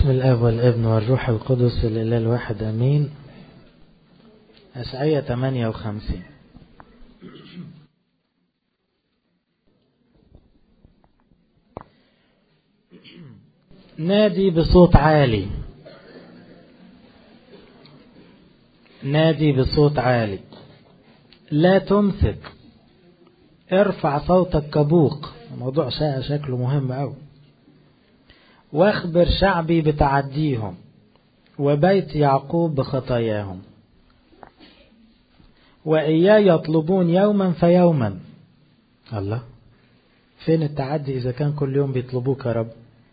باسم الاب والابن والروح القدس الاله الواحد امين اشعياء 58 نادي بصوت عالي نادي بصوت عالي لا تمسك ارفع صوتك كبوق موضوع شكله مهم أوي واخبر شعبي بتعديهم وبيت يعقوب بخطاياهم وإياي يطلبون يوما فيوما الله فين التعدي إذا كان كل يوم بيطلبوك يا رب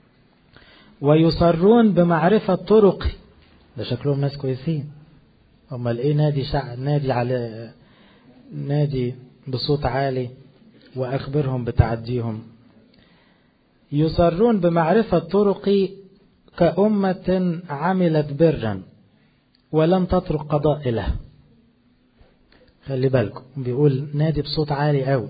ويصرون بمعرفة طرقي ده شكلهم ناس كويسين امال ايه نادي شع... نادي على نادي بصوت عالي واخبرهم بتعديهم يصرون بمعرفة طرقي كأمة عملت برا ولم تترك قضاء له خلي بالكم بيقول نادي بصوت عالي قوي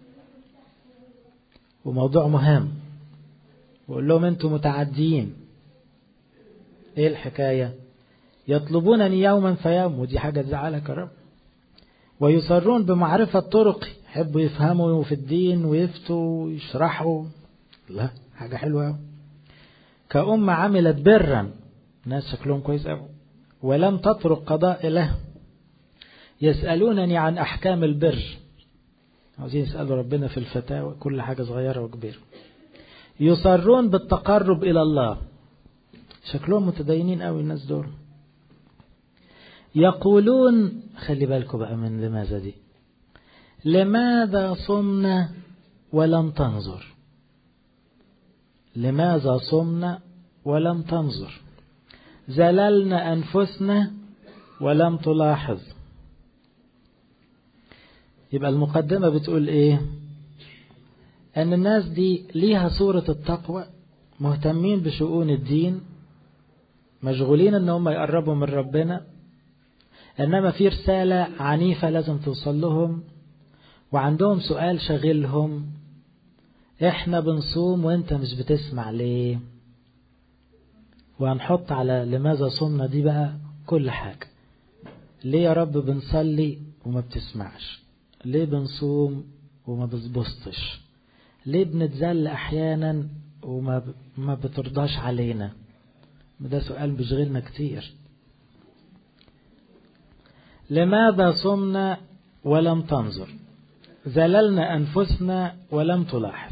وموضوع مهم وقول لهم انتم متعديين ايه الحكاية يطلبونني يوما فيوم ودي حاجة تزعلك يا رب ويصرون بمعرفة طرقي يحبوا يفهموا في الدين ويفتوا ويشرحوا لا حاجة حلوة كأمة عملت برا ناس شكلهم كويس قوي ولم تترك قضاء له يسألونني عن أحكام البر عاوزين يسألوا ربنا في الفتاوى كل حاجة صغيرة وكبيرة يصرون بالتقرب إلى الله شكلهم متدينين قوي الناس دول يقولون خلي بالكم بقى من لماذا دي لماذا صمنا ولم تنظر لماذا صمنا ولم تنظر زللنا أنفسنا ولم تلاحظ يبقى المقدمة بتقول إيه أن الناس دي ليها صورة التقوى مهتمين بشؤون الدين مشغولين أن هم يقربوا من ربنا إنما في رسالة عنيفة لازم توصل لهم وعندهم سؤال شاغلهم إحنا بنصوم وإنت مش بتسمع ليه وهنحط على لماذا صمنا دي بقى كل حاجة ليه يا رب بنصلي وما بتسمعش ليه بنصوم وما بتبسطش ليه بنتذل أحيانا وما ما بترضاش علينا ده سؤال بيشغلنا كتير لماذا صمنا ولم تنظر زللنا أنفسنا ولم تلاحظ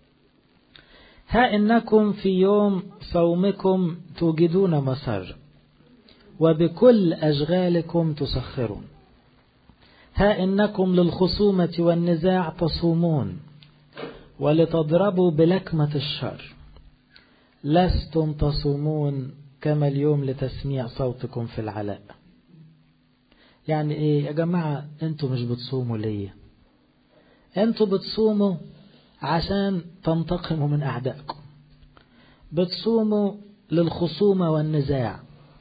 ها إنكم في يوم صومكم توجدون مسر وبكل أشغالكم تسخرون ها إنكم للخصومة والنزاع تصومون ولتضربوا بلكمة الشر لستم تصومون كما اليوم لتسميع صوتكم في العلاء يعني ايه يا جماعة انتوا مش بتصوموا ليه انتوا بتصوموا عشان تنتقموا من اعدائكم بتصوموا للخصومة والنزاع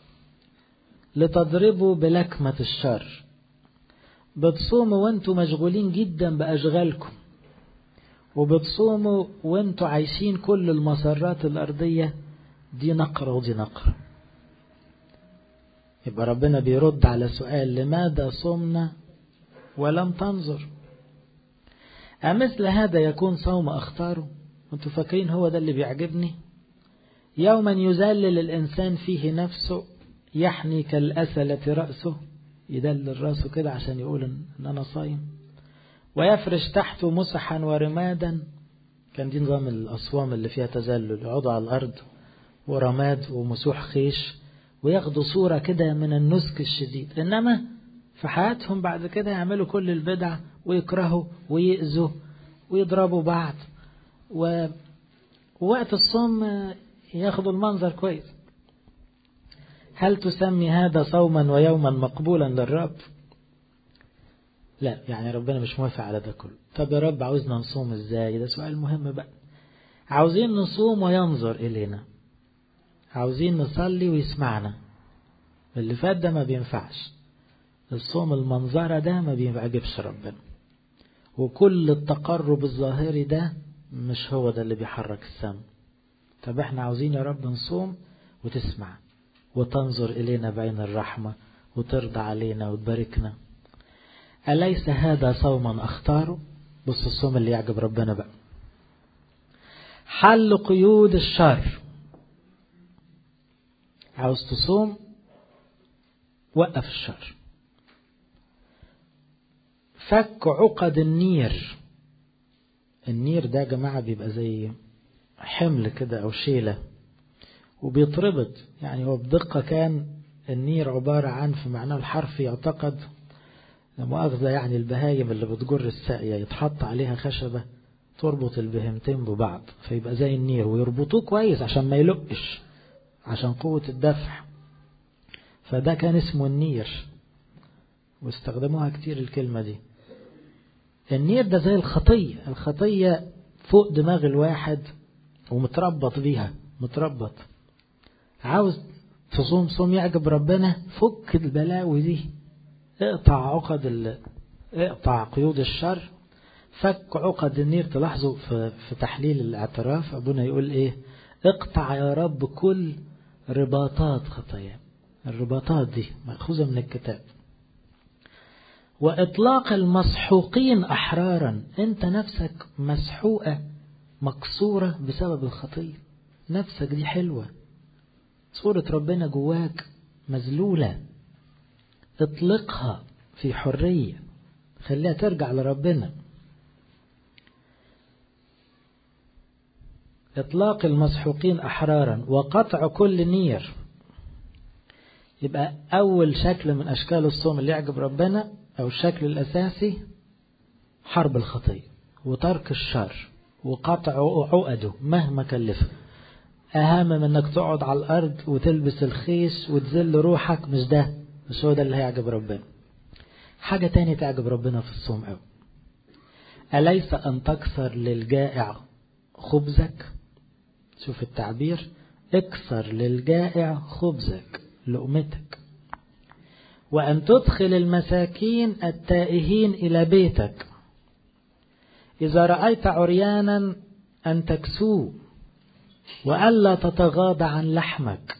لتضربوا بلكمة الشر بتصوموا وانتوا مشغولين جدا بأشغالكم وبتصوموا وانتوا عايشين كل المسارات الأرضية دي نقرة ودي نقرة يبقى ربنا بيرد على سؤال لماذا صمنا ولم تنظر أمثل هذا يكون صوم أختاره وانتوا فاكرين هو ده اللي بيعجبني يوما يذلل الإنسان فيه نفسه يحني كالأسلة رأسه يدلل راسه كده عشان يقول إن أنا صايم ويفرش تحته مسحا ورمادا كان دي نظام الأصوام اللي فيها تذلل يقعدوا على الأرض ورماد ومسوح خيش وياخدوا صورة كده من النسك الشديد إنما في حياتهم بعد كده يعملوا كل البدع ويكرهوا ويأذوا ويضربوا بعض و... ووقت الصوم ياخدوا المنظر كويس هل تسمي هذا صوما ويوما مقبولا للرب لا يعني ربنا مش موافق على ده كله طب يا رب عاوزنا نصوم ازاي ده سؤال مهم بقى عاوزين نصوم وينظر إلينا عاوزين نصلي ويسمعنا اللي فات ده ما بينفعش الصوم المنظرة ده ما بيعجبش ربنا وكل التقرب الظاهري ده مش هو ده اللي بيحرك السم طب احنا عاوزين يا رب نصوم وتسمع وتنظر إلينا بعين الرحمة وترضى علينا وتباركنا أليس هذا صوما أختاره بص الصوم اللي يعجب ربنا بقى حل قيود الشر عاوز تصوم وقف الشر فك عقد النير النير ده يا جماعة بيبقى زي حمل كده أو شيلة وبيتربط يعني هو بدقة كان النير عبارة عن في معناه الحرفي يعتقد مؤاخذة يعني البهايم اللي بتجر الساقية يتحط عليها خشبة تربط البهمتين ببعض فيبقى زي النير ويربطوه كويس عشان ما يلقش عشان قوة الدفع فده كان اسمه النير واستخدموها كتير الكلمة دي النير ده زي الخطية الخطية فوق دماغ الواحد ومتربط بيها متربط عاوز تصوم صوم يعجب ربنا فك البلاوي دي اقطع عقد ال... اقطع قيود الشر فك عقد النير تلاحظوا في, في تحليل الاعتراف ابونا يقول ايه اقطع يا رب كل رباطات خطايا الرباطات دي مأخوذة من الكتاب وإطلاق المسحوقين أحرارا أنت نفسك مسحوقة مكسورة بسبب الخطية نفسك دي حلوة صورة ربنا جواك مذلولة اطلقها في حرية خليها ترجع لربنا إطلاق المسحوقين أحرارا وقطع كل نير يبقى أول شكل من أشكال الصوم اللي يعجب ربنا أو الشكل الأساسي حرب الخطية وترك الشر وقطع عقده مهما كلفه أهم من أنك تقعد على الأرض وتلبس الخيس وتذل روحك مش ده مش هو ده اللي هيعجب ربنا حاجة تاني تعجب ربنا في الصوم أوي أليس أن تكسر للجائع خبزك شوف التعبير اكسر للجائع خبزك لقمتك وأن تدخل المساكين التائهين إلى بيتك إذا رأيت عريانا أن تكسوه وألا تتغاضى عن لحمك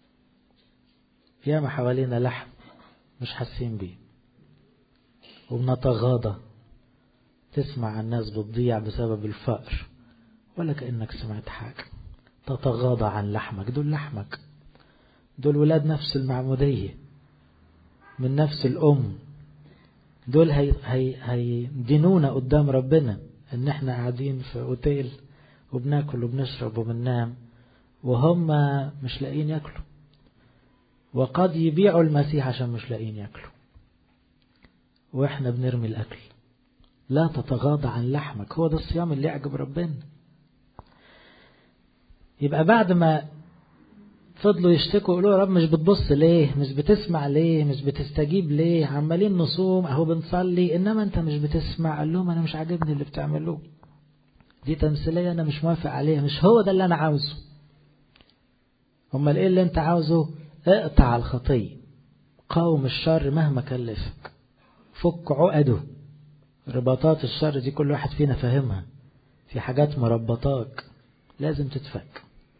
ياما حوالينا لحم مش حاسين بيه وبنتغاضى تسمع الناس بتضيع بسبب الفقر ولا كأنك سمعت حاجة تتغاضى عن لحمك دول لحمك دول ولاد نفس المعمودية من نفس الأم دول هي هي هيدينونا قدام ربنا ان احنا قاعدين في اوتيل وبناكل وبنشرب وبننام وهم مش لاقيين ياكلوا وقد يبيعوا المسيح عشان مش لاقيين ياكلوا واحنا بنرمي الاكل لا تتغاضى عن لحمك هو ده الصيام اللي يعجب ربنا يبقى بعد ما فضلوا يشتكوا يقولوا يا رب مش بتبص ليه مش بتسمع ليه مش بتستجيب ليه عمالين نصوم اهو بنصلي انما انت مش بتسمع قال لهم انا مش عاجبني اللي بتعملوه دي تمثيليه انا مش موافق عليها مش هو ده اللي انا عاوزه امال ايه اللي انت عاوزه اقطع الخطيه قاوم الشر مهما كلفك فك عقده رباطات الشر دي كل واحد فينا فاهمها في حاجات مربطاك لازم تتفك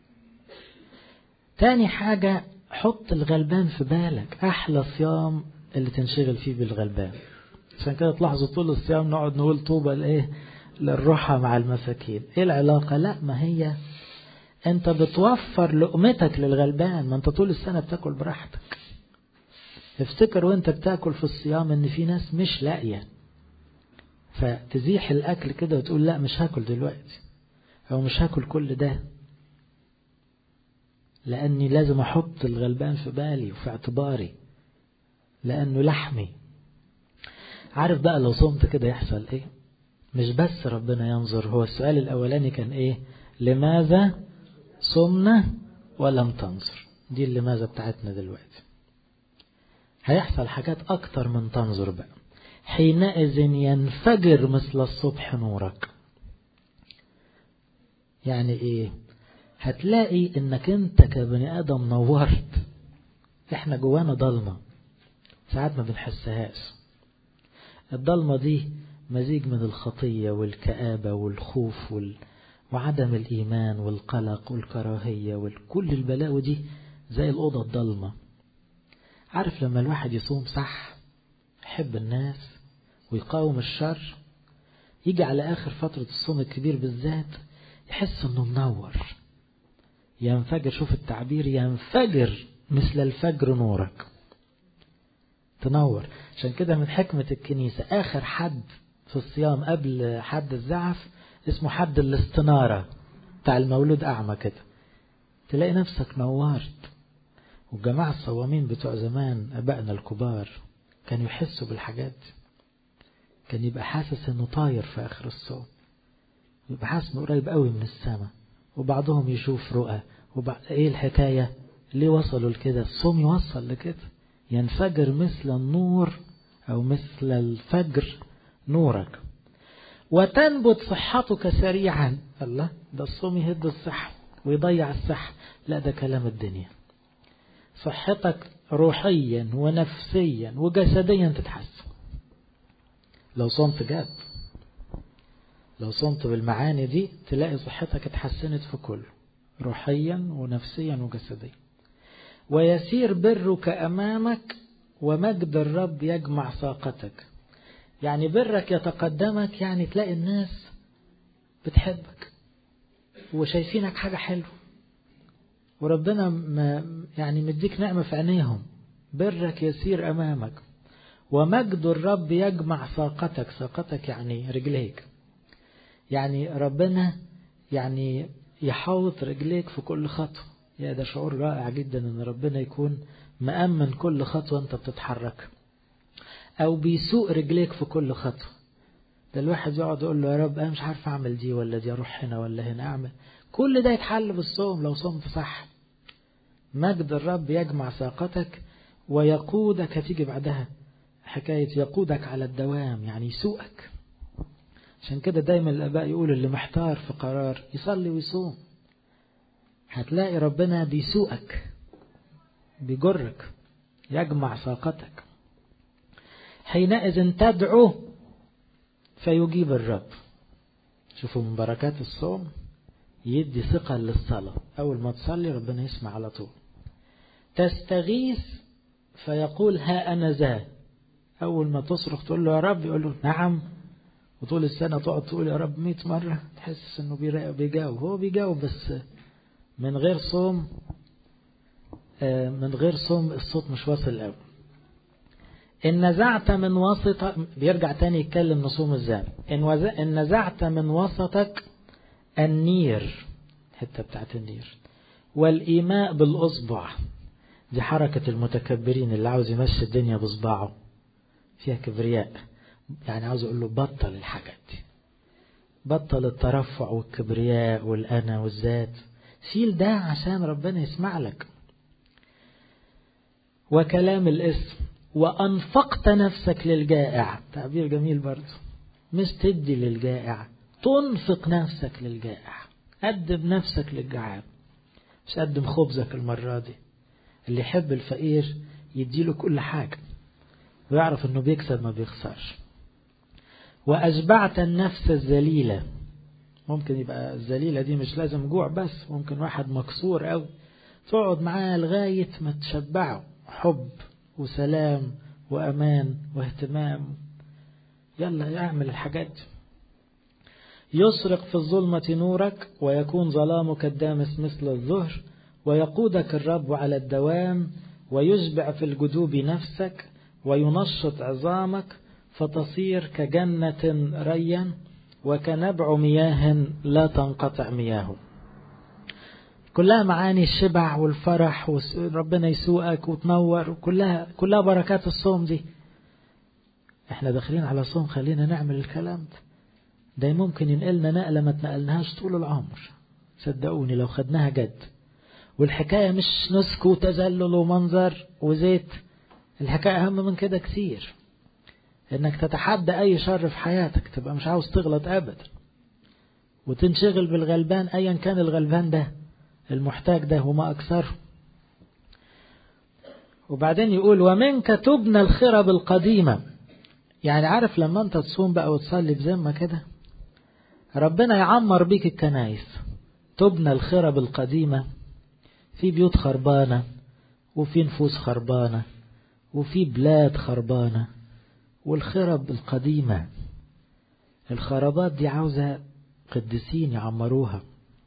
تاني حاجة حط الغلبان في بالك أحلى صيام اللي تنشغل فيه بالغلبان عشان كده تلاحظوا طول الصيام نقعد نقول طوبى لإيه للروحة مع المساكين إيه العلاقة لا ما هي أنت بتوفر لقمتك للغلبان ما أنت طول السنة بتاكل براحتك افتكر وانت بتاكل في الصيام ان في ناس مش لاقية فتزيح الاكل كده وتقول لا مش هاكل دلوقتي او مش هاكل كل ده لاني لازم احط الغلبان في بالي وفي اعتباري لانه لحمي عارف بقى لو صمت كده يحصل ايه مش بس ربنا ينظر هو السؤال الاولاني كان ايه لماذا صمنا ولم تنظر دي اللماذا بتاعتنا دلوقتي هيحصل حاجات أكتر من تنظر بقى حينئذ ينفجر مثل الصبح نورك يعني إيه هتلاقي إنك أنت كبني آدم نورت إحنا جوانا ضلمة ساعات ما بنحسهاش الضلمة دي مزيج من الخطية والكآبة والخوف وال... وعدم الإيمان والقلق والكراهية وكل البلاوي دي زي الأوضة الضلمة عارف لما الواحد يصوم صح يحب الناس ويقاوم الشر يجي على آخر فترة الصوم الكبير بالذات يحس انه منور ينفجر شوف التعبير ينفجر مثل الفجر نورك تنور عشان كده من حكمة الكنيسة آخر حد في الصيام قبل حد الزعف اسمه حد الاستنارة بتاع المولود أعمى كده تلاقي نفسك نورت والجماعة الصوامين بتوع زمان أبائنا الكبار كانوا يحسوا بالحاجات دي كان يبقى حاسس انه طاير في آخر الصوم يبقى حاسس انه قريب قوي من السماء وبعضهم يشوف رؤى وبعد ايه الحكاية ليه وصلوا لكده الصوم يوصل لكده ينفجر مثل النور أو مثل الفجر نورك وتنبت صحتك سريعا الله ده الصوم يهد الصحة ويضيع الصحة لا ده كلام الدنيا صحتك روحيا ونفسيا وجسديا تتحسن لو صمت جد لو صمت بالمعاني دي تلاقي صحتك اتحسنت في كله روحيا ونفسيا وجسديا ويسير برك أمامك ومجد الرب يجمع ساقتك يعني برك يتقدمك يعني تلاقي الناس بتحبك وشايفينك حاجة حلوة وربنا ما يعني مديك نعمة في عينيهم برك يسير أمامك ومجد الرب يجمع ساقتك ساقتك يعني رجليك يعني ربنا يعني يحوط رجليك في كل خطوة يا ده شعور رائع جدا ان ربنا يكون مأمن كل خطوة انت بتتحرك او بيسوق رجليك في كل خطوة ده الواحد يقعد يقول له يا رب انا مش عارف اعمل دي ولا دي اروح هنا ولا هنا اعمل كل ده يتحل بالصوم لو صمت صح مجد الرب يجمع ساقتك ويقودك هتيجي بعدها حكاية يقودك على الدوام يعني يسوقك عشان كده دايما الآباء يقول اللي محتار في قرار يصلي ويصوم هتلاقي ربنا بيسوقك بيجرك يجمع ساقتك حينئذ تدعو فيجيب الرب شوفوا من بركات الصوم يدي ثقة للصلاة أول ما تصلي ربنا يسمع على طول تستغيث فيقول ها أنا ذا أول ما تصرخ تقول له يا رب يقول له نعم وطول السنة تقعد تقول يا رب مئة مرة تحس انه بيجاوب هو بيجاوب بس من غير صوم من غير صوم الصوت مش واصل قوي إن نزعت من وسط بيرجع تاني يتكلم نصوم ازاي إن, وز... إن نزعت من وسطك النير الحتة بتاعت النير والإيماء بالأصبع دي حركة المتكبرين اللي عاوز يمشي الدنيا بصباعه فيها كبرياء يعني عاوز اقول له بطل الحاجات دي بطل الترفع والكبرياء والأنا والذات شيل ده عشان ربنا يسمع لك وكلام الاسم وأنفقت نفسك للجائع تعبير جميل برضه مش تدي للجائع تنفق نفسك للجائع قدم نفسك للجعان مش قدم خبزك المرة دي اللي يحب الفقير يديله كل حاجة ويعرف انه بيكسب ما بيخسرش وأشبعت النفس الذليلة ممكن يبقى الذليلة دي مش لازم جوع بس ممكن واحد مكسور أوي تقعد معاه لغاية ما تشبعه حب وسلام وأمان واهتمام يلا اعمل الحاجات دي يسرق في الظلمة نورك ويكون ظلامك الدامس مثل الظهر ويقودك الرب على الدوام ويشبع في الجدوب نفسك وينشط عظامك فتصير كجنة ريا وكنبع مياه لا تنقطع مياهه كلها معاني الشبع والفرح وربنا يسوقك وتنور كلها كلها بركات الصوم دي احنا داخلين على صوم خلينا نعمل الكلام ده ده ممكن ينقلنا نقلة ما تنقلناهاش طول العمر صدقوني لو خدناها جد والحكاية مش نسك وتذلل ومنظر وزيت الحكاية أهم من كده كتير انك تتحدى اي شر في حياتك تبقى مش عاوز تغلط ابدا وتنشغل بالغلبان ايا كان الغلبان ده المحتاج ده وما اكثره وبعدين يقول ومنك تبنى الخرب القديمة يعني عارف لما انت تصوم بقى وتصلي بذمة كده ربنا يعمر بيك الكنايس تبنى الخرب القديمة في بيوت خربانة وفي نفوس خربانة وفي بلاد خربانة والخرب القديمة الخرابات دي عاوزة قديسين يعمروها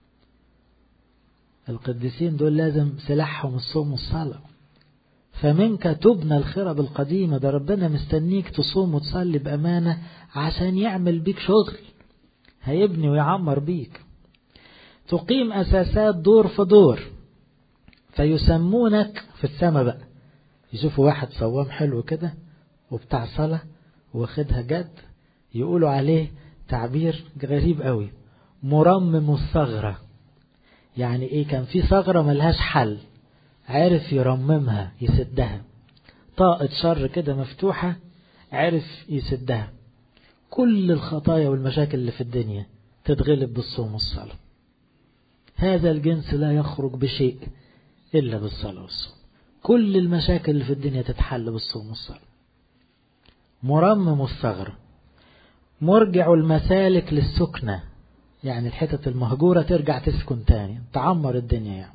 القديسين دول لازم سلاحهم الصوم والصلاة فمنك تبنى الخرب القديمة ده ربنا مستنيك تصوم وتصلي بأمانة عشان يعمل بيك شغل هيبني ويعمر بيك تقيم أساسات دور في دور فيسمونك في السماء بقى يشوفوا واحد صوام حلو كده وبتاع صلاة واخدها جد يقولوا عليه تعبير غريب قوي مرمم الثغرة يعني ايه كان في ثغرة ملهاش حل عرف يرممها يسدها طاقة شر كده مفتوحة عرف يسدها كل الخطايا والمشاكل اللي في الدنيا تتغلب بالصوم والصلاة هذا الجنس لا يخرج بشيء إلا بالصلاة والصوم كل المشاكل اللي في الدنيا تتحل بالصوم والصلاة مرمم الثغرة مرجع المسالك للسكنة يعني الحتة المهجورة ترجع تسكن تاني تعمر الدنيا يعني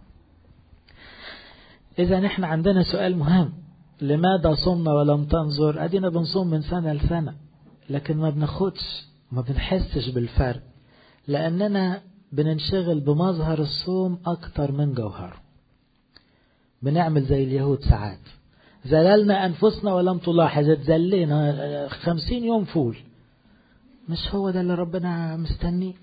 إذا نحن عندنا سؤال مهم لماذا صمنا ولم تنظر أدينا بنصوم من سنة لسنة لكن ما بناخدش ما بنحسش بالفرق لأننا بننشغل بمظهر الصوم أكتر من جوهره بنعمل زي اليهود ساعات زللنا أنفسنا ولم تلاحظ اتزلينا خمسين يوم فول مش هو ده اللي ربنا مستنيه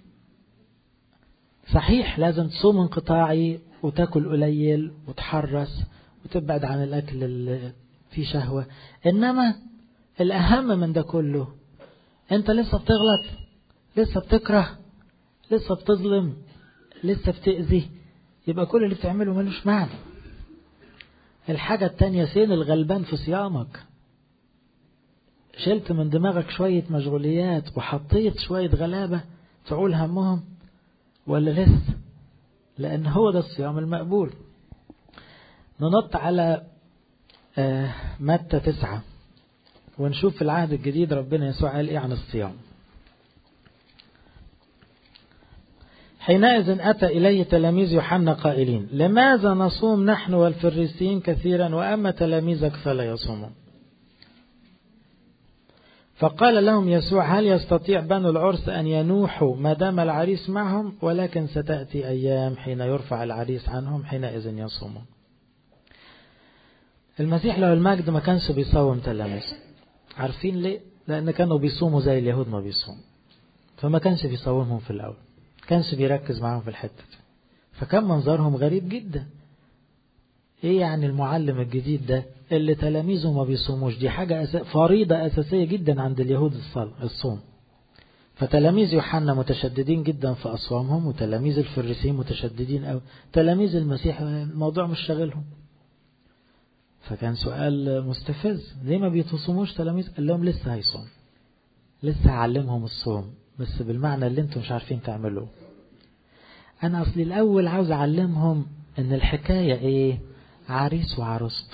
صحيح لازم تصوم انقطاعي وتاكل قليل وتحرس وتبعد عن الأكل اللي فيه شهوة إنما الأهم من ده كله أنت لسه بتغلط لسه بتكره لسه بتظلم لسه بتأذي يبقى كل اللي بتعمله ملوش معنى الحاجة التانية سين الغلبان في صيامك شلت من دماغك شوية مشغوليات وحطيت شوية غلابة تعول همهم ولا لسه لأن هو ده الصيام المقبول ننط على متى تسعة ونشوف في العهد الجديد ربنا يسوع قال إيه عن الصيام حينئذ أتى إليه تلاميذ يوحنا قائلين لماذا نصوم نحن والفريسيين كثيرا وأما تلاميذك فلا يصومون فقال لهم يسوع هل يستطيع بنو العرس أن ينوحوا ما دام العريس معهم ولكن ستأتي أيام حين يرفع العريس عنهم حينئذ يصومون المسيح له المجد ما كانش بيصوم تلاميذ عارفين ليه لأن كانوا بيصوموا زي اليهود ما بيصوموا فما كانش بيصومهم في الأول كانش بيركز معاهم في الحتة فكان منظرهم غريب جدا ايه يعني المعلم الجديد ده اللي تلاميذه ما بيصوموش دي حاجة أس... فريضة أساسية جدا عند اليهود الصلاة الصوم فتلاميذ يوحنا متشددين جدا في أصوامهم وتلاميذ الفريسيين متشددين أو تلاميذ المسيح الموضوع مش شاغلهم فكان سؤال مستفز ليه ما بيتصوموش تلاميذ قال لهم لسه هيصوم لسه هعلمهم الصوم بس بالمعنى اللي انتم مش عارفين تعملوه انا اصلي الاول عاوز اعلمهم ان الحكاية ايه عريس وعروسته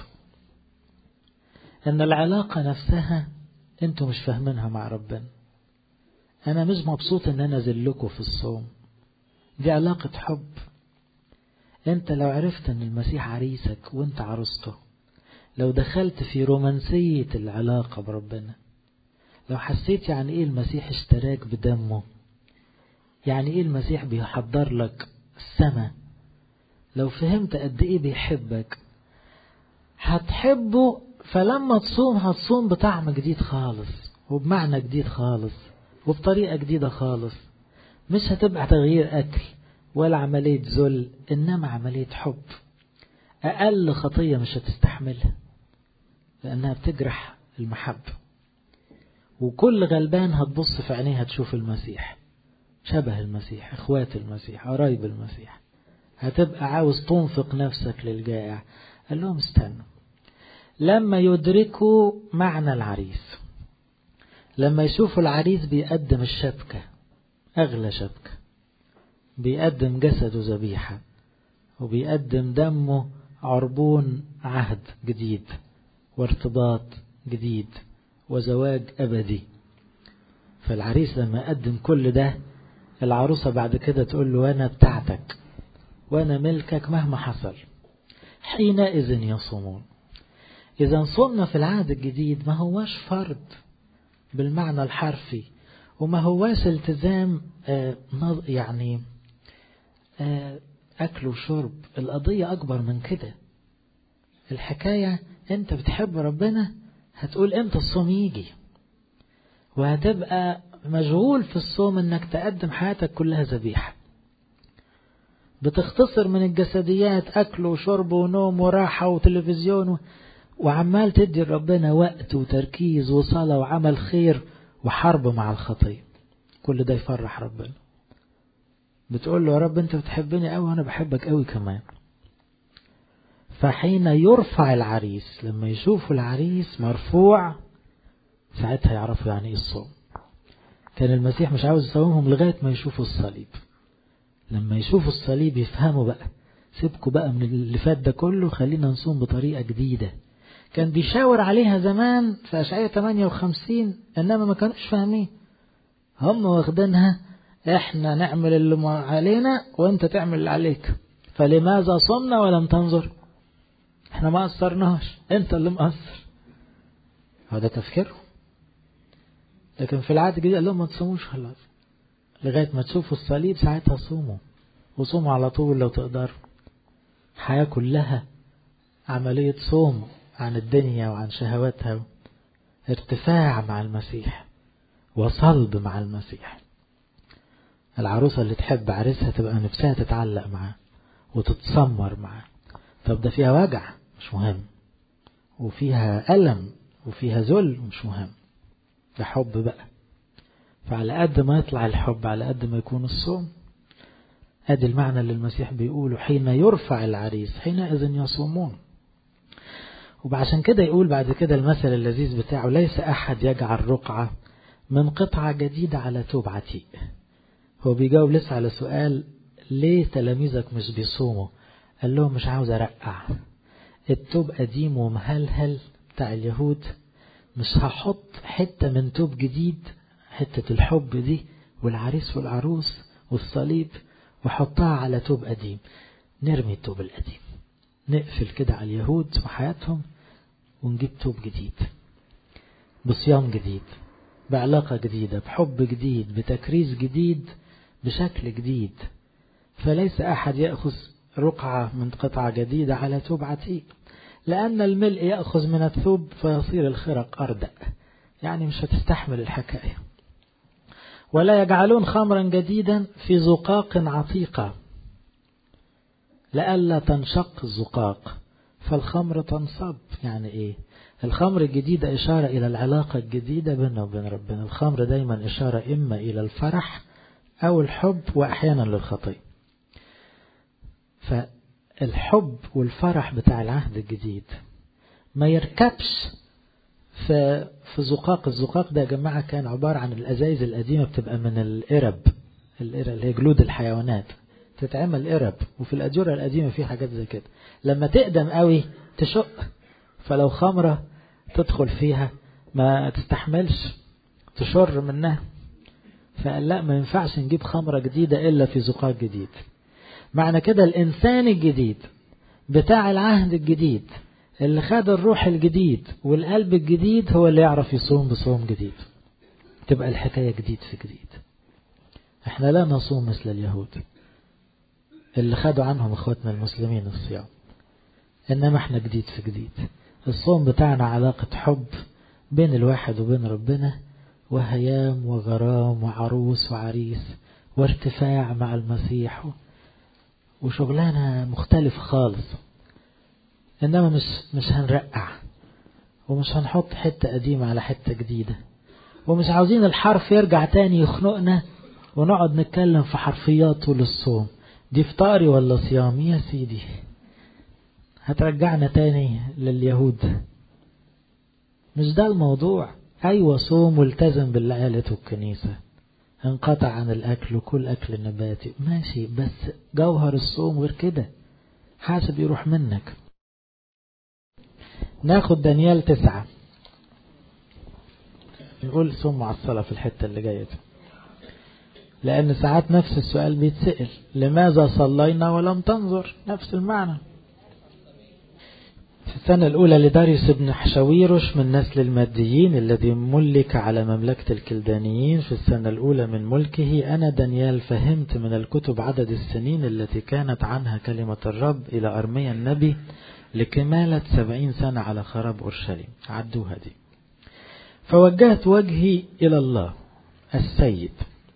ان العلاقة نفسها انتم مش فاهمينها مع ربنا انا مش مبسوط ان انا ذلكوا في الصوم دي علاقة حب انت لو عرفت ان المسيح عريسك وانت عروسته لو دخلت في رومانسية العلاقة بربنا لو حسيت يعني ايه المسيح اشتراك بدمه يعني ايه المسيح بيحضر لك السماء لو فهمت قد ايه بيحبك هتحبه فلما تصوم هتصوم بطعم جديد خالص وبمعنى جديد خالص وبطريقة جديدة خالص مش هتبقى تغيير أكل ولا عملية ذل إنما عملية حب أقل خطية مش هتستحملها لأنها بتجرح المحبة وكل غلبان هتبص في عينيها تشوف المسيح شبه المسيح اخوات المسيح قرايب المسيح هتبقى عاوز تنفق نفسك للجائع قال لهم استنوا لما يدركوا معنى العريس لما يشوفوا العريس بيقدم الشبكة أغلى شبكة بيقدم جسده ذبيحة وبيقدم دمه عربون عهد جديد وارتباط جديد وزواج أبدي فالعريس لما يقدم كل ده العروسة بعد كده تقول له أنا بتاعتك وأنا ملكك مهما حصل حينئذ يصومون إذا صومنا في العهد الجديد ما هواش فرض بالمعنى الحرفي وما هواش التزام يعني أكل وشرب القضية أكبر من كده الحكاية أنت بتحب ربنا هتقول إمتى الصوم يجي وهتبقى مشغول في الصوم إنك تقدم حياتك كلها ذبيحة بتختصر من الجسديات أكل وشرب ونوم وراحة وتلفزيون وعمال تدي ربنا وقت وتركيز وصلاة وعمل خير وحرب مع الخطية كل ده يفرح ربنا بتقول له يا رب انت بتحبني قوي وانا بحبك قوي كمان فحين يرفع العريس لما يشوفوا العريس مرفوع ساعتها يعرفوا يعني ايه الصوم كان المسيح مش عاوز يصومهم لغاية ما يشوفوا الصليب لما يشوفوا الصليب يفهموا بقى سيبكوا بقى من اللي فات ده كله خلينا نصوم بطريقة جديدة كان بيشاور عليها زمان في أشعية 58 إنما ما كانوش فاهمين هم واخدينها احنا نعمل اللي علينا وانت تعمل اللي عليك فلماذا صمنا ولم تنظر احنا ما قصرناش انت اللي مقصر هذا تفكيره لكن في العهد الجديد قال لهم ما تصوموش خلاص لغاية ما تشوفوا الصليب ساعتها صوموا وصوموا على طول لو تقدروا حياة كلها عملية صوم عن الدنيا وعن شهواتها ارتفاع مع المسيح وصلب مع المسيح العروسة اللي تحب عريسها تبقى نفسها تتعلق معاه وتتسمر معاه طب ده فيها وجع مش مهم وفيها ألم وفيها ذل مش مهم ده حب بقى فعلى قد ما يطلع الحب على قد ما يكون الصوم ادي المعنى اللي المسيح بيقوله حين يرفع العريس حينئذ يصومون وعشان كده يقول بعد كده المثل اللذيذ بتاعه ليس أحد يجعل رقعة من قطعة جديدة على توب عتيق هو بيجاوب لسه على سؤال ليه تلاميذك مش بيصوموا قال لهم مش عاوز أرقع التوب قديم ومهلهل بتاع اليهود مش هحط حتة من توب جديد حتة الحب دي والعريس والعروس والصليب وحطها على توب قديم نرمي التوب القديم نقفل كده على اليهود وحياتهم ونجيب توب جديد بصيام جديد بعلاقة جديدة بحب جديد بتكريس جديد بشكل جديد فليس أحد يأخذ رقعة من قطعة جديدة على توب عتيق لأن الملء يأخذ من الثوب فيصير الخرق أردأ يعني مش هتستحمل الحكاية ولا يجعلون خمرا جديدا في زقاق عتيقة لئلا تنشق الزقاق فالخمر تنصب يعني ايه الخمر الجديدة إشارة إلى العلاقة الجديدة بيننا وبين ربنا الخمر دايما إشارة إما إلى الفرح أو الحب وأحيانا للخطية فالحب والفرح بتاع العهد الجديد ما يركبش في في زقاق الزقاق ده يا جماعة كان عبارة عن الأزايز القديمة بتبقى من القرب القرب اللي هي جلود الحيوانات تتعمل قرب وفي الأجورة القديمة في حاجات زي كده لما تقدم قوي تشق فلو خمرة تدخل فيها ما تستحملش تشر منها فقال لا ما ينفعش نجيب خمرة جديدة إلا في زقاق جديد معنى كده الإنسان الجديد بتاع العهد الجديد اللي خد الروح الجديد والقلب الجديد هو اللي يعرف يصوم بصوم جديد تبقى الحكاية جديد في جديد احنا لا نصوم مثل اليهود اللي خدوا عنهم اخواتنا المسلمين الصيام انما احنا جديد في جديد الصوم بتاعنا علاقة حب بين الواحد وبين ربنا وهيام وغرام وعروس وعريس وارتفاع مع المسيح وشغلانة مختلف خالص انما مش مش هنرقع ومش هنحط حتة قديمة على حتة جديدة ومش عاوزين الحرف يرجع تاني يخنقنا ونقعد نتكلم في حرفيات طول الصوم دي فطاري ولا صيامي يا سيدي هترجعنا تاني لليهود مش ده الموضوع أيوة صوم والتزم باللي قالته الكنيسة انقطع عن الأكل وكل أكل نباتي ماشي بس جوهر الصوم غير كده حاسب يروح منك ناخد دانيال تسعة نقول صوم مع الصلاة في الحتة اللي جاية دي لأن ساعات نفس السؤال بيتسأل لماذا صلينا ولم تنظر نفس المعنى السنة الأولى لداريوس بن حشويرش من نسل الماديين الذي ملك على مملكة الكلدانيين في السنة الأولى من ملكه أنا دانيال فهمت من الكتب عدد السنين التي كانت عنها كلمة الرب إلى أرميا النبي لكمالة سبعين سنة على خراب أورشليم عدوها دي فوجهت وجهي إلى الله السيد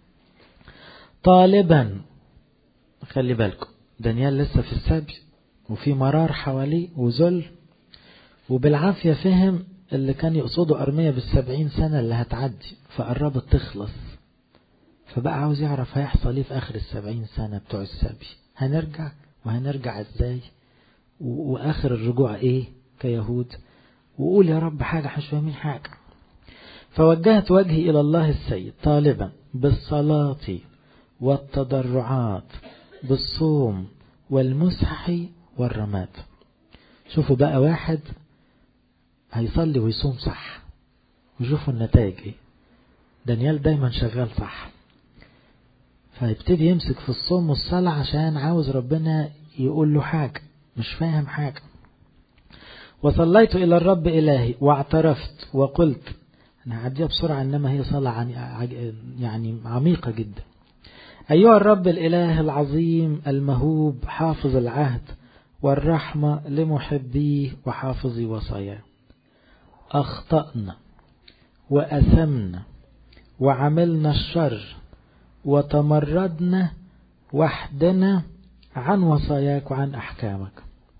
طالبا خلي بالكم دانيال لسه في السبي وفي مرار حواليه وذل وبالعافية فهم اللي كان يقصده أرمية بالسبعين سنة اللي هتعدي فقربت تخلص فبقى عاوز يعرف هيحصل ايه في آخر السبعين سنة بتوع السبي هنرجع وهنرجع ازاي وآخر الرجوع ايه كيهود وقول يا رب حاجة مش فاهمين حاجة فوجهت وجهي إلى الله السيد طالبا بالصلاة والتضرعات بالصوم والمسح والرماد شوفوا بقى واحد هيصلي ويصوم صح وشوفوا النتائج ايه دانيال دايما شغال صح فيبتدي يمسك في الصوم والصلاة عشان عاوز ربنا يقول له حاجة مش فاهم حاجة وصليت إلى الرب إلهي واعترفت وقلت أنا هعديها بسرعة إنما هي صلاة يعني عميقة جدا أيها الرب الإله العظيم المهوب حافظ العهد والرحمة لمحبيه وحافظي وصاياه أخطأنا وأثمنا وعملنا الشر وتمردنا وحدنا عن وصاياك وعن أحكامك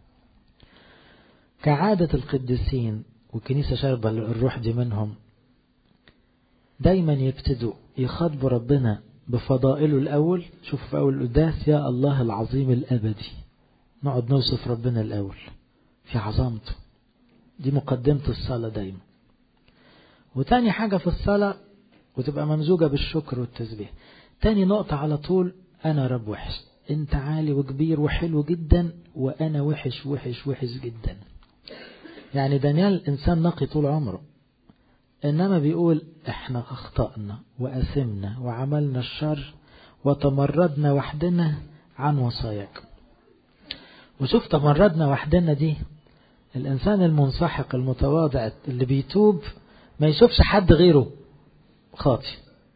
كعادة القديسين والكنيسة شاربة الروح دي منهم دايما يبتدوا يخاطبوا ربنا بفضائله الأول شوفوا في أول القداس يا الله العظيم الأبدي نقعد نوصف ربنا الأول في عظمته دي مقدمة الصلاة دايما وتاني حاجة في الصلاة وتبقى ممزوجة بالشكر والتسبيح تاني نقطة على طول أنا رب وحش أنت عالي وكبير وحلو جدا وأنا وحش وحش وحش جدا يعني دانيال إنسان نقي طول عمره إنما بيقول إحنا أخطأنا وأثمنا وعملنا الشر وتمردنا وحدنا عن وصاياك وشوف تمردنا وحدنا دي الإنسان المنسحق المتواضع اللي بيتوب ما يشوفش حد غيره خاطي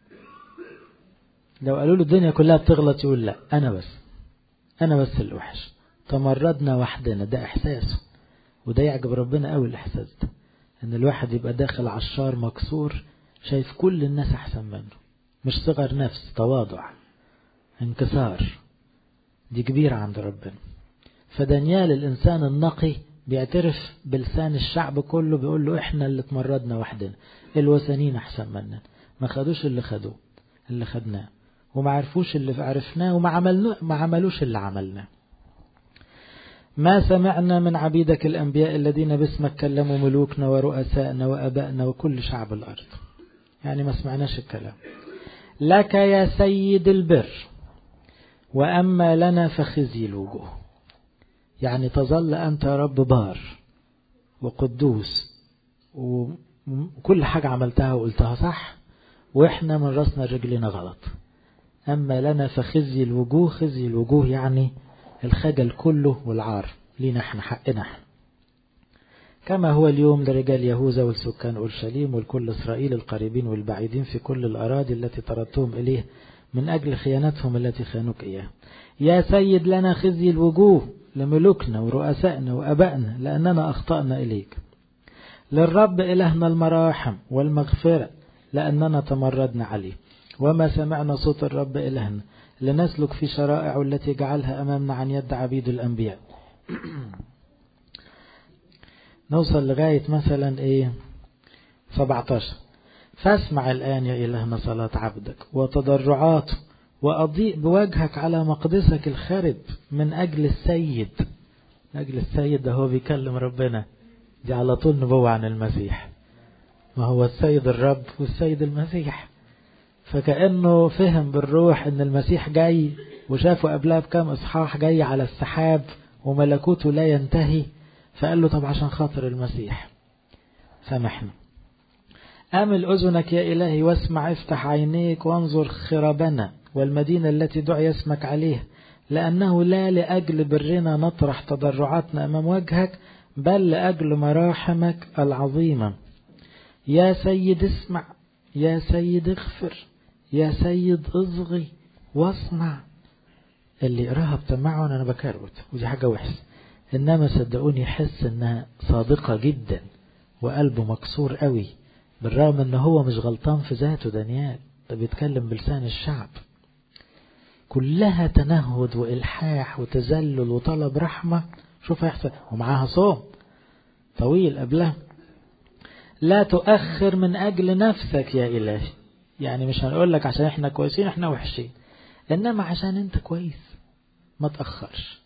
لو قالوا له الدنيا كلها بتغلط يقول لا أنا بس أنا بس الوحش تمردنا وحدنا ده إحساسه وده يعجب ربنا قوي الإحساس ده إن الواحد يبقى داخل عشار مكسور شايف كل الناس أحسن منه مش صغر نفس تواضع انكسار دي كبيرة عند ربنا فدانيال الإنسان النقي بيعترف بلسان الشعب كله بيقول له احنا اللي اتمردنا وحدنا الوثنيين احسن مننا ما خدوش اللي خدوه اللي خدناه وما عرفوش اللي عرفناه وما عملنا ما عملوش اللي عملناه ما سمعنا من عبيدك الأنبياء الذين باسمك كلموا ملوكنا ورؤسائنا وأبائنا وكل شعب الأرض يعني ما سمعناش الكلام لك يا سيد البر وأما لنا فخزي الوجوه يعني تظل أنت يا رب بار وقدوس وكل حاجة عملتها وقلتها صح وإحنا من رأسنا رجلنا غلط أما لنا فخزي الوجوه خزي الوجوه يعني الخجل كله والعار لينا احنا حقنا احنا كما هو اليوم لرجال يهوذا والسكان أورشليم والكل إسرائيل القريبين والبعيدين في كل الأراضي التي طردتهم إليه من أجل خيانتهم التي خانوك إياها يا سيد لنا خزي الوجوه لملوكنا ورؤسائنا وأبائنا لأننا أخطأنا إليك للرب إلهنا المراحم والمغفرة لأننا تمردنا عليه وما سمعنا صوت الرب إلهنا لنسلك في شرائع التي جعلها أمامنا عن يد عبيد الأنبياء نوصل لغاية مثلا إيه 17 فاسمع الآن يا إلهنا صلاة عبدك وتضرعاته وأضيء بوجهك على مقدسك الخرب من أجل السيد من أجل السيد ده هو بيكلم ربنا دي على طول نبوة عن المسيح ما هو السيد الرب والسيد المسيح فكأنه فهم بالروح ان المسيح جاي وشافه قبلها بكام اصحاح جاي على السحاب وملكوته لا ينتهي فقال له طب عشان خاطر المسيح سامحنا أمل أذنك يا إلهي واسمع افتح عينيك وانظر خرابنا والمدينة التي دعي اسمك عليها لأنه لا لأجل برنا نطرح تضرعاتنا أمام وجهك بل لأجل مراحمك العظيمة يا سيد اسمع يا سيد اغفر يا سيد اصغي واصنع اللي يقراها بتمعن انا بكروت ودي حاجة وحشة انما صدقوني يحس انها صادقة جدا وقلبه مكسور قوي بالرغم ان هو مش غلطان في ذاته دانيال ده بيتكلم بلسان الشعب كلها تنهد والحاح وتذلل وطلب رحمة شوف هيحصل ومعاها صوم طويل قبلها لا تؤخر من أجل نفسك يا إلهي يعني مش هنقول لك عشان احنا كويسين احنا وحشين إنما عشان انت كويس ما تأخرش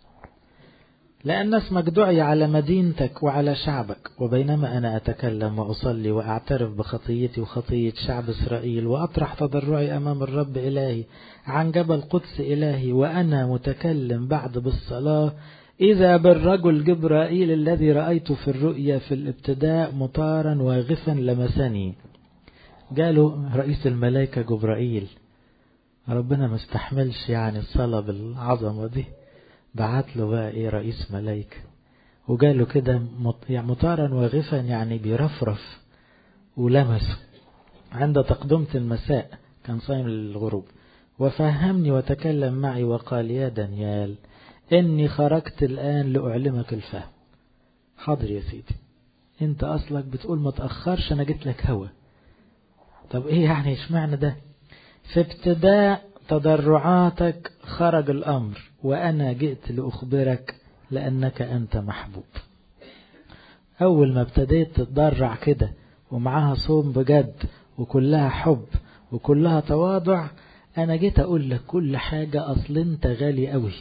لأن اسمك دعي على مدينتك وعلى شعبك وبينما أنا أتكلم وأصلي وأعترف بخطيتي وخطية شعب إسرائيل وأطرح تضرعي أمام الرب إلهي عن جبل قدس إلهي وأنا متكلم بعد بالصلاة إذا بالرجل جبرائيل الذي رأيته في الرؤيا في الابتداء مطارا واغفا لمسني قالوا رئيس الملائكة جبرائيل ربنا ما استحملش يعني الصلاة بالعظمة دي بعت له بقى ايه رئيس ملايكة وقال له كده مطارا واغفا يعني بيرفرف ولمسه عند تقدمة المساء كان صايم للغروب وفهمني وتكلم معي وقال يا دانيال إني خرجت الآن لأعلمك الفهم حاضر يا سيدي انت أصلك بتقول ما تأخرش أنا جيت لك هوا طب إيه يعني اشمعنى ده في ابتداء تضرعاتك خرج الأمر وأنا جئت لأخبرك لأنك أنت محبوب أول ما ابتديت تتضرع كده ومعاها صوم بجد وكلها حب وكلها تواضع أنا جيت أقول لك كل حاجة أصل أنت غالي قوي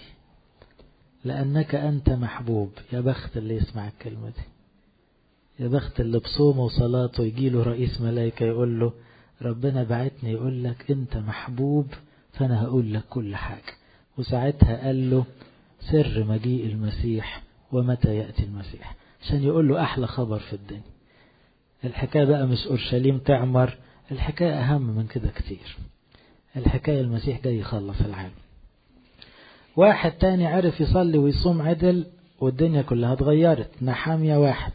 لأنك أنت محبوب يا بخت اللي يسمع الكلمة دي يا بخت اللي بصومه وصلاته يجي له رئيس ملايكة يقول له ربنا بعتني يقول لك أنت محبوب فأنا هقول لك كل حاجة وساعتها قال له سر مجيء المسيح ومتى يأتي المسيح عشان يقول له أحلى خبر في الدنيا الحكاية بقى مش أورشليم تعمر الحكاية أهم من كده كتير الحكاية المسيح جاي يخلص العالم واحد تاني عرف يصلي ويصوم عدل والدنيا كلها اتغيرت نحامية واحد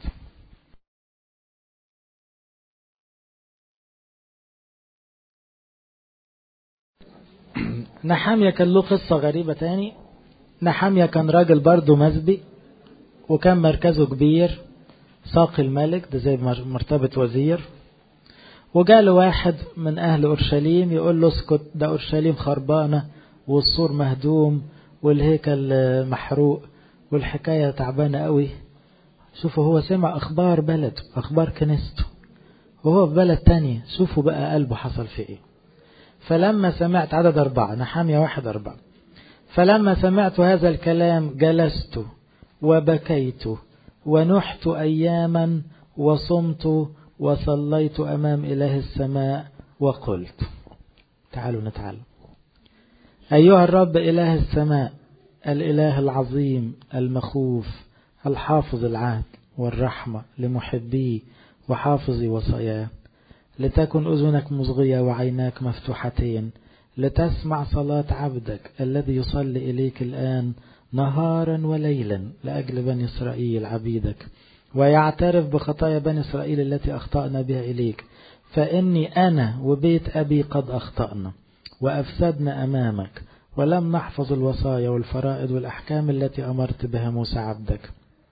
نحامية كان له قصة غريبة تاني نحامية كان راجل برضه مسبي وكان مركزه كبير ساقي الملك ده زي مرتبة وزير وجاله واحد من أهل أورشليم يقول له اسكت ده أورشليم خربانة والسور مهدوم والهيكل محروق والحكاية تعبانة قوي شوفوا هو سمع أخبار بلده أخبار كنيسته وهو في بلد تانية شوفوا بقى قلبه حصل في إيه فلما سمعت عدد أربعة نحامية واحد أربعة فلما سمعت هذا الكلام جلست وبكيت ونحت أياما وصمت وصليت أمام إله السماء وقلت تعالوا نتعلم أيها الرب إله السماء الإله العظيم المخوف الحافظ العهد والرحمة لمحبيه وحافظ وصاياه لتكن أذنك مصغية وعيناك مفتوحتين لتسمع صلاة عبدك الذي يصلي إليك الآن نهارا وليلا لأجل بني إسرائيل عبيدك ويعترف بخطايا بني إسرائيل التي أخطأنا بها إليك فإني أنا وبيت أبي قد أخطأنا وأفسدنا أمامك ولم نحفظ الوصايا والفرائض والأحكام التي أمرت بها موسى عبدك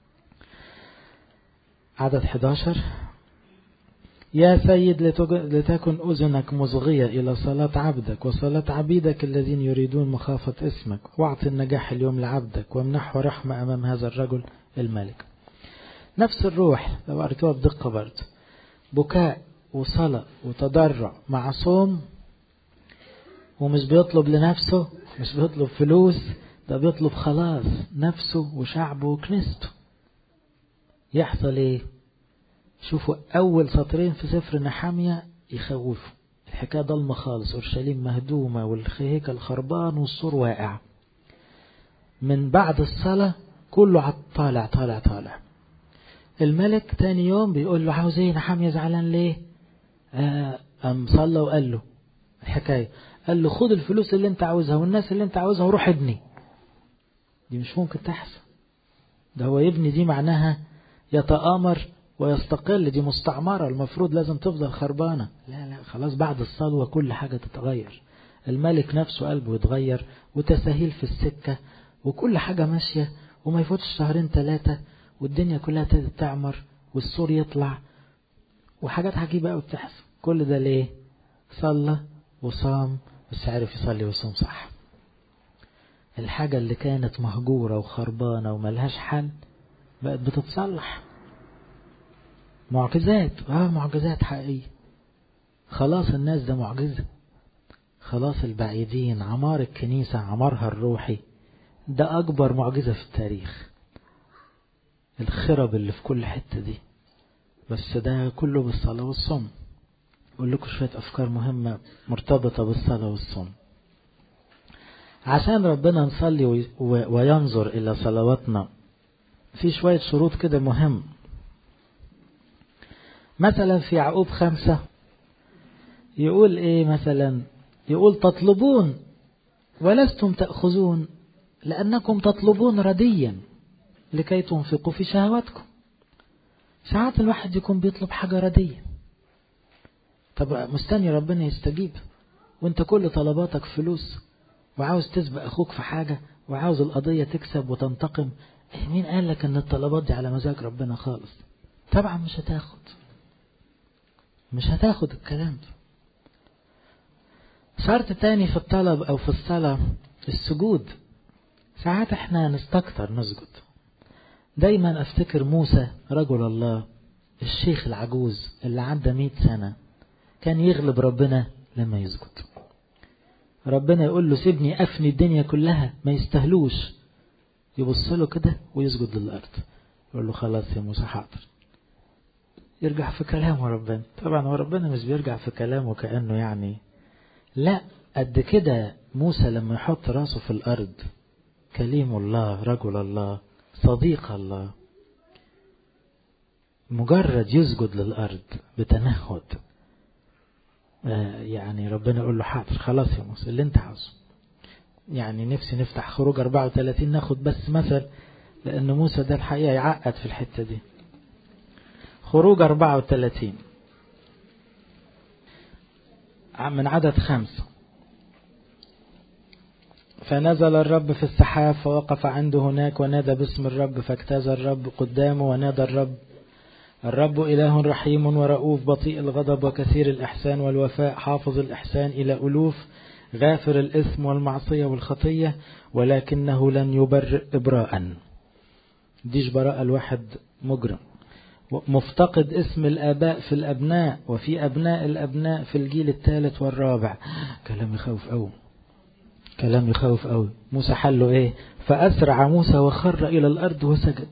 عدد 11 يا سيد لتكن أذنك مصغية إلى صلاة عبدك وصلاة عبيدك الذين يريدون مخافة اسمك واعط النجاح اليوم لعبدك وامنحه رحمة أمام هذا الرجل الملك نفس الروح لو قريتوها بدقة برضه بكاء وصلاة وتضرع مع صوم ومش بيطلب لنفسه مش بيطلب فلوس ده بيطلب خلاص نفسه وشعبه وكنيسته يحصل ايه شوفوا أول سطرين في سفر نحامية يخوفوا الحكاية ضلمة خالص أورشليم مهدومة والهيكل خربان والسور واقع من بعد الصلاة كله طالع طالع طالع الملك تاني يوم بيقول له عاوز ايه نحامية زعلان ليه آه أم صلى وقال له الحكاية قال له خد الفلوس اللي انت عاوزها والناس اللي انت عاوزها وروح ابني دي مش ممكن تحصل ده هو يبني دي معناها يتآمر ويستقل دي مستعمرة المفروض لازم تفضل خربانة لا لا خلاص بعد الصلوة كل حاجة تتغير الملك نفسه قلبه يتغير وتساهيل في السكة وكل حاجة ماشية وما يفوتش شهرين ثلاثة والدنيا كلها تبتدي تعمر والسور يطلع وحاجات عجيبة قوي بتحصل كل ده ليه صلى وصام بس عرف يصلي ويصوم صح الحاجة اللي كانت مهجورة وخربانة وملهاش حل بقت بتتصلح معجزات اه معجزات حقيقية خلاص الناس ده معجزة خلاص البعيدين عمار الكنيسة عمارها الروحي ده أكبر معجزة في التاريخ الخرب اللي في كل حتة دي بس ده كله بالصلاة والصوم أقول لكم شوية أفكار مهمة مرتبطة بالصلاة والصوم عشان ربنا نصلي وينظر إلى صلواتنا في شوية شروط كده مهم مثلا في يعقوب خمسة يقول إيه مثلا يقول تطلبون ولستم تأخذون لأنكم تطلبون رديا لكي تنفقوا في شهواتكم ساعات الواحد يكون بيطلب حاجة ردية طب مستني ربنا يستجيب وانت كل طلباتك فلوس وعاوز تسبق اخوك في حاجة وعاوز القضية تكسب وتنتقم إيه مين قال لك ان الطلبات دي على مزاج ربنا خالص طبعا مش هتاخد مش هتاخد الكلام ده شرط تاني في الطلب او في الصلاة السجود ساعات احنا نستكتر نسجد دايما افتكر موسى رجل الله الشيخ العجوز اللي عدى مئة سنة كان يغلب ربنا لما يسجد ربنا يقول له سيبني أفني الدنيا كلها ما يستهلوش يبص له كده ويسجد للأرض يقول له خلاص يا موسى حاضر يرجع في كلامه ربنا طبعا هو ربنا مش بيرجع في كلامه كأنه يعني لا قد كده موسى لما يحط راسه في الأرض كليم الله رجل الله صديق الله مجرد يسجد للأرض بتنهد يعني ربنا يقول له حاضر خلاص يا موسى اللي انت عاوزه يعني نفسي نفتح خروج 34 ناخد بس مثل لأن موسى ده الحقيقة يعقد في الحتة دي خروج 34 من عدد خمسة فنزل الرب في السحاب فوقف عنده هناك ونادى باسم الرب فاجتاز الرب قدامه ونادى الرب الرب إله رحيم ورؤوف بطيء الغضب وكثير الإحسان والوفاء حافظ الإحسان إلى ألوف غافر الإثم والمعصية والخطية ولكنه لن يبرئ إبراء ديش براءة الواحد مجرم مفتقد اسم الآباء في الأبناء وفي أبناء الأبناء في الجيل الثالث والرابع كلام يخوف أوي كلام يخوف أوي موسى حله إيه فأسرع موسى وخر إلى الأرض وسجد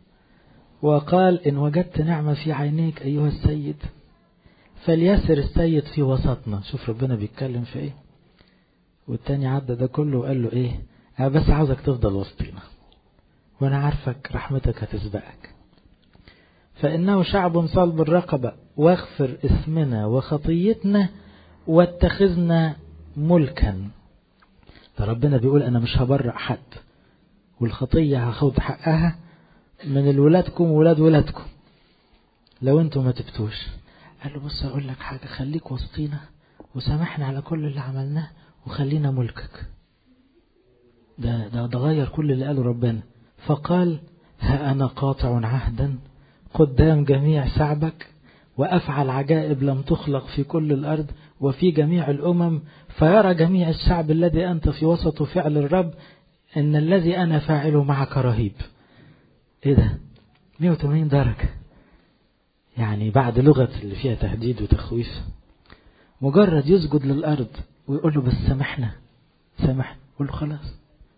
وقال إن وجدت نعمة في عينيك أيها السيد فليسر السيد في وسطنا شوف ربنا بيتكلم في إيه والتاني عدى ده كله وقال له إيه أنا بس عاوزك تفضل وسطينا وأنا عارفك رحمتك هتسبقك فإنه شعب صلب الرقبة واغفر اسمنا وخطيتنا واتخذنا ملكا ده ربنا بيقول أنا مش هبرأ حد والخطية هاخد حقها من الولادكم وولاد ولادكم لو انتم ما تبتوش قال له بص اقول لك حاجة خليك وسطينا وسامحنا على كل اللي عملناه وخلينا ملكك ده ده ده غير كل اللي قاله ربنا فقال ها أنا قاطع عهدا قدام جميع شعبك وأفعل عجائب لم تخلق في كل الأرض وفي جميع الأمم فيرى جميع الشعب الذي أنت في وسط فعل الرب إن الذي أنا فاعله معك رهيب إيه ده 180 درجة يعني بعد لغة اللي فيها تهديد وتخويف مجرد يسجد للأرض ويقول له بس سامحنا سامحنا يقول له خلاص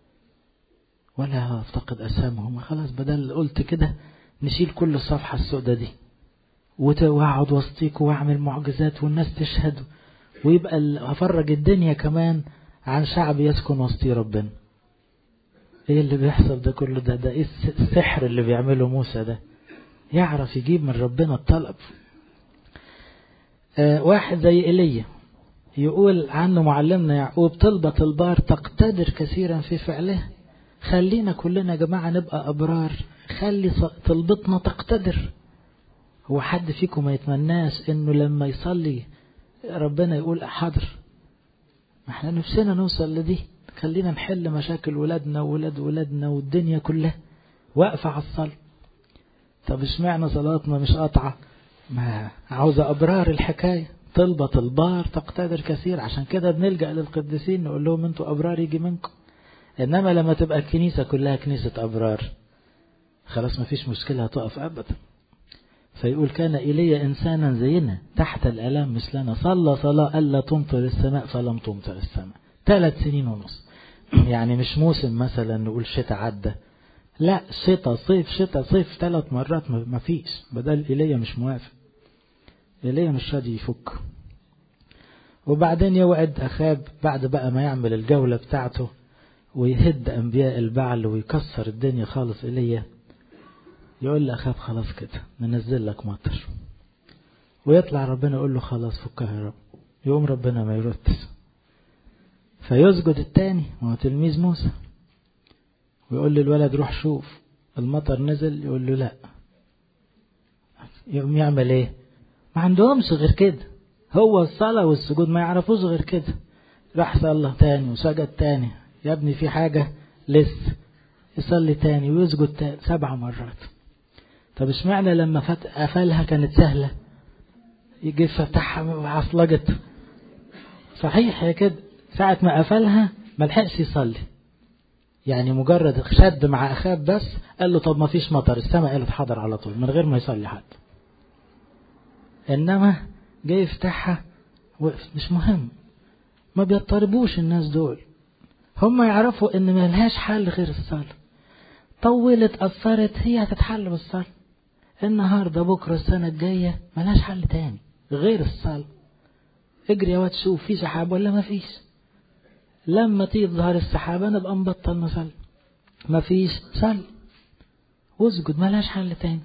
ولا افتقد أسامهم خلاص بدل قلت كده نشيل كل الصفحة السوداء دي واقعد وسطيك واعمل معجزات والناس تشهد ويبقى هفرج الدنيا كمان عن شعب يسكن وسطي ربنا ايه اللي بيحصل ده كله ده ده ايه السحر اللي بيعمله موسى ده يعرف يجيب من ربنا الطلب آه واحد زي ايليا يقول عنه معلمنا يعقوب طلبة البار تقتدر كثيرا في فعلها خلينا كلنا يا جماعة نبقى أبرار خلي طلبتنا تقتدر هو حد فيكم ما يتمناش انه لما يصلي ربنا يقول حاضر ما احنا نفسنا نوصل لدي خلينا نحل مشاكل ولادنا وولاد ولادنا والدنيا كلها واقفة على الصلاة طب اشمعنى صلاتنا مش قاطعة ما عاوزة أبرار الحكاية طلبة البار تقتدر كثير عشان كده بنلجأ للقديسين نقول لهم انتوا أبرار يجي منكم إنما لما تبقى الكنيسة كلها كنيسة أبرار خلاص ما فيش مشكلة هتقف أبدا فيقول كان إلي إنسانا زينا تحت الألام مثلنا صلى صلاة ألا تمطر السماء فلم تمطر السماء ثلاث سنين ونص يعني مش موسم مثلا نقول شتاء عدى لا شتاء صيف شتاء صيف ثلاث مرات ما فيش بدل إيليا مش موافق إيليا مش راضي يفك وبعدين يوعد أخاب بعد بقى ما يعمل الجولة بتاعته ويهد أنبياء البعل ويكسر الدنيا خالص إيليا يقول لأخاب خلاص كده ننزل لك مطر ويطلع ربنا يقول له خلاص فكها يا رب يقوم ربنا ما يردش فيسجد التاني وهو تلميذ موسى ويقول للولد روح شوف المطر نزل يقول له لا يقوم يعمل ايه ما عندهمش غير كده هو الصلاة والسجود ما يعرفوش غير كده راح صلى تاني وسجد تاني يا ابني في حاجة لسه يصلي تاني ويسجد تاني سبع مرات طب اشمعنى لما فت قفلها كانت سهلة يجي فتحها عصلجت صحيح هي كده ساعة ما قفلها ما لحقش يصلي يعني مجرد شد مع أخاب بس قال له طب ما فيش مطر السماء قالت حاضر على طول من غير ما يصلي حد إنما جاي يفتحها وقف مش مهم ما بيضطربوش الناس دول هم يعرفوا ان ما لهاش حل غير الصلاة طولت أثرت هي هتتحل بالصلاة النهاردة بكرة السنة الجاية ملهاش حل تاني غير الصلاة اجري يا واد شوف في سحاب ولا ما فيش لما تيجي تظهر السحابة نبقى نبطل نصلي ما فيش صلي واسجد ملهاش حل تاني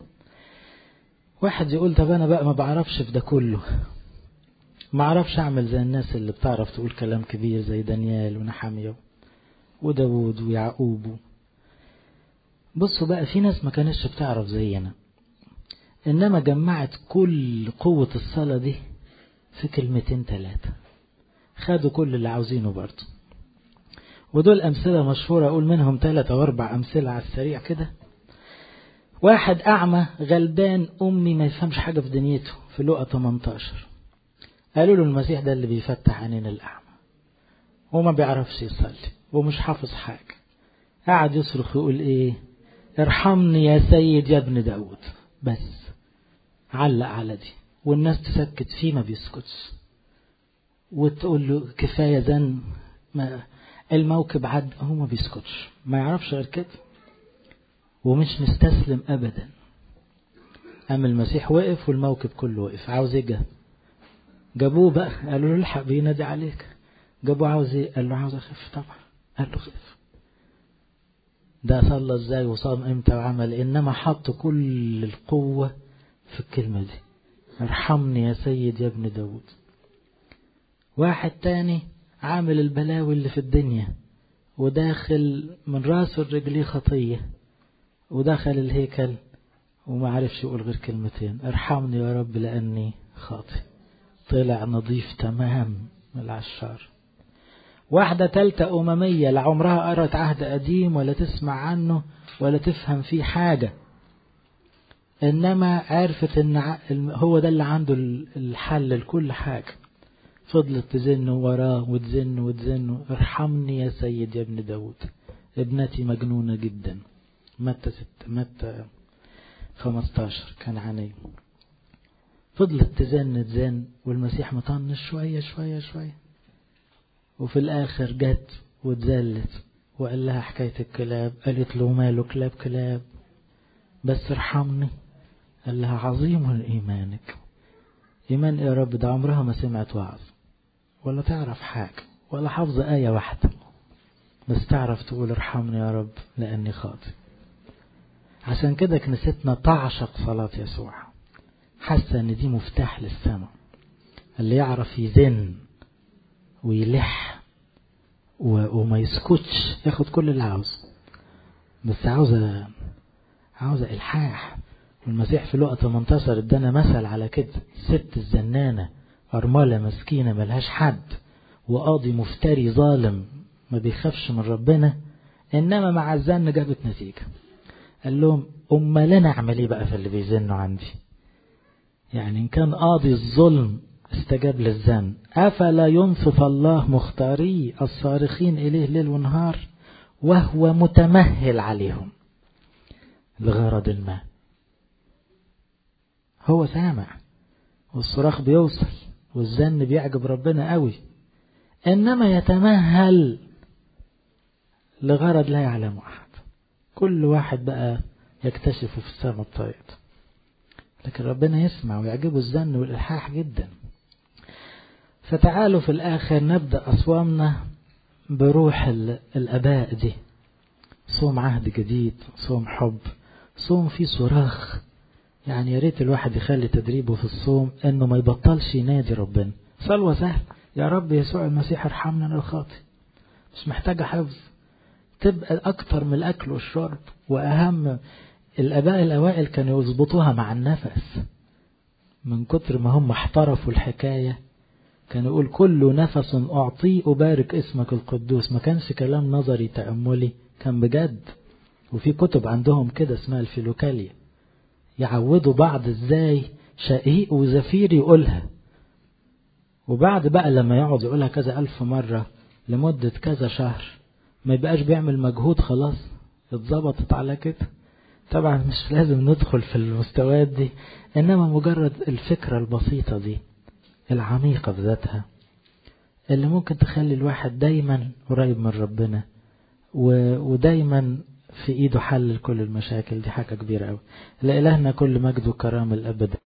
واحد يقول طب انا بقى ما بعرفش في ده كله ما اعرفش اعمل زي الناس اللي بتعرف تقول كلام كبير زي دانيال ونحامية وداود ويعقوب بصوا بقى في ناس ما كانتش بتعرف زينا انما جمعت كل قوة الصلاة دي في كلمتين ثلاثة خدوا كل اللي عاوزينه برضه ودول أمثلة مشهورة أقول منهم ثلاثة أو أربع أمثلة على السريع كده واحد أعمى غلبان أمي ما يفهمش حاجة في دنيته في لقى 18 قالوا له المسيح ده اللي بيفتح عينين الأعمى وما بيعرفش يصلي ومش حافظ حاجة قعد يصرخ يقول إيه ارحمني يا سيد يا ابن داود بس علق على دي والناس تسكت فيه ما بيسكتش وتقول له كفاية زن ما الموكب عد هو ما بيسكتش ما يعرفش غير كده ومش مستسلم أبدا أما المسيح وقف والموكب كله وقف عاوز ايه جابوه بقى قالوا له الحق بينادي عليك جابوه عاوز ايه قال له عاوز اخف طبعا قال له خف ده صلى ازاي وصام امتى وعمل انما حط كل القوة في الكلمة دي ارحمني يا سيد يا ابن داود واحد تاني عامل البلاوي اللي في الدنيا وداخل من راسه الرجليه خطية ودخل الهيكل وما عرفش يقول غير كلمتين ارحمني يا رب لأني خاطئ طلع نظيف تمام من العشار واحدة تالتة أممية لا عمرها قرأت عهد قديم ولا تسمع عنه ولا تفهم فيه حاجة إنما عرفت إن هو ده اللي عنده الحل لكل حاجة فضلت تزن وراه وتزن وتزن ارحمني يا سيد يا ابن داود ابنتي مجنونة جدا متى ست متى 15 كان عني فضلت تزن تزن والمسيح مطنش شوية شوية شوية وفي الآخر جت واتذلت وقال لها حكاية الكلاب قالت له ماله كلاب كلاب بس ارحمني قال لها عظيم إيمانك إيمان يا رب ده عمرها ما سمعت وعظ ولا تعرف حاجة ولا حافظة آية واحدة بس تعرف تقول ارحمني يا رب لأني خاطئ عشان كده كنيستنا تعشق صلاة يسوع حاسة ان دي مفتاح للسماء اللي يعرف يزن ويلح وما يسكتش ياخد كل اللي عاوزه بس عاوزة عاوزة إلحاح والمسيح في لقى 18 ادانا مثل على كده ست الزنانة أرملة مسكينة ملهاش حد وقاضي مفتري ظالم ما بيخافش من ربنا إنما مع الزن جابت نتيجة قال لهم أمال أنا أعمل إيه بقى في اللي بيزنوا عندي يعني إن كان قاضي الظلم استجاب للزن أفلا ينصف الله مختاري الصارخين إليه ليل ونهار وهو متمهل عليهم لغرض ما هو سامع والصراخ بيوصل والزن بيعجب ربنا قوي إنما يتمهل لغرض لا يعلم أحد كل واحد بقى يكتشف في السماء الطيب لكن ربنا يسمع ويعجبه الزن والإلحاح جدا فتعالوا في الآخر نبدأ أصوامنا بروح الأباء دي صوم عهد جديد صوم حب صوم فيه صراخ يعني يا ريت الواحد يخلي تدريبه في الصوم انه ما يبطلش ينادي ربنا صلوة سهل يا رب يسوع المسيح ارحمنا انا الخاطي مش محتاجة حفظ تبقى اكتر من الاكل والشرب واهم الاباء الاوائل كانوا يظبطوها مع النفس من كتر ما هم احترفوا الحكاية كان يقول كل نفس أعطيه أبارك اسمك القدوس ما كانش كلام نظري تأملي كان بجد وفي كتب عندهم كده اسمها الفيلوكاليا يعودوا بعض ازاي شقيق وزفير يقولها وبعد بقى لما يقعد يقولها كذا ألف مرة لمدة كذا شهر ما يبقاش بيعمل مجهود خلاص اتظبطت على كده طبعا مش لازم ندخل في المستويات دي إنما مجرد الفكرة البسيطة دي العميقة بذاتها اللي ممكن تخلي الواحد دايما قريب من ربنا ودايما في ايده حل لكل المشاكل دي حاجة كبيرة قوي لإلهنا كل مجد وكرام الأبد